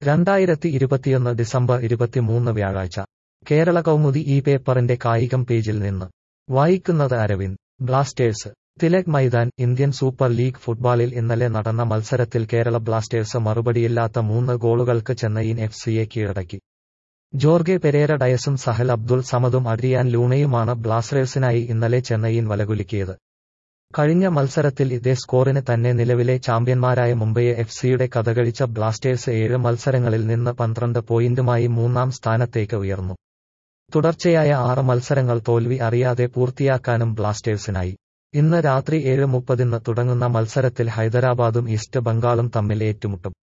രണ്ടായിരത്തി ഇരുപത്തിയൊന്ന് ഡിസംബർ ഇരുപത്തിമൂന്ന് വ്യാഴാഴ്ച കേരള കൗമുദി ഈ പേപ്പറിന്റെ കായികം പേജിൽ നിന്ന് വായിക്കുന്നത് Aravind Blasters Tilak Maidan Indian Super League ഫുട്ബോളിൽ ഇന്നലെ നടന്ന മത്സരത്തിൽ കേരള ബ്ലാസ്റ്റേഴ്സ് മറുപടിയില്ലാത്ത മൂന്ന് ഗോളുകൾക്ക് ചെന്നൈയിൻ എഫ് സിയെ കീഴടക്കി ജോർഗെ പെരേര ഡയസും സഹൽ അബ്ദുൾ സമദും അഡ്രിയാൻ ലൂണയുമാണ് ബ്ലാസ്റ്റേഴ്സിനായി ഇന്നലെ ചെന്നൈയിൻ വലകുലുക്കിയത് കഴിഞ്ഞ മത്സരത്തിൽ ഇതേ സ്കോറിന് തന്നെ നിലവിലെ ചാമ്പ്യന്മാരായ മുംബൈയെ എഫ് സിയുടെ കഥകളിച്ച ബ്ലാസ്റ്റേഴ്സ് ഏഴ് മത്സരങ്ങളിൽ നിന്ന് പന്ത്രണ്ട് പോയിന്റുമായി മൂന്നാം സ്ഥാനത്തേക്ക് ഉയർന്നു തുടർച്ചയായ ആറ് മത്സരങ്ങൾ തോൽവി അറിയാതെ പൂർത്തിയാക്കാനും ബ്ലാസ്റ്റേഴ്സിനായി ഇന്ന് രാത്രി ഏഴ് മുപ്പതിന് തുടങ്ങുന്ന മത്സരത്തിൽ ഹൈദരാബാദും ഈസ്റ്റ് ബംഗാളും തമ്മിൽ ഏറ്റുമുട്ടും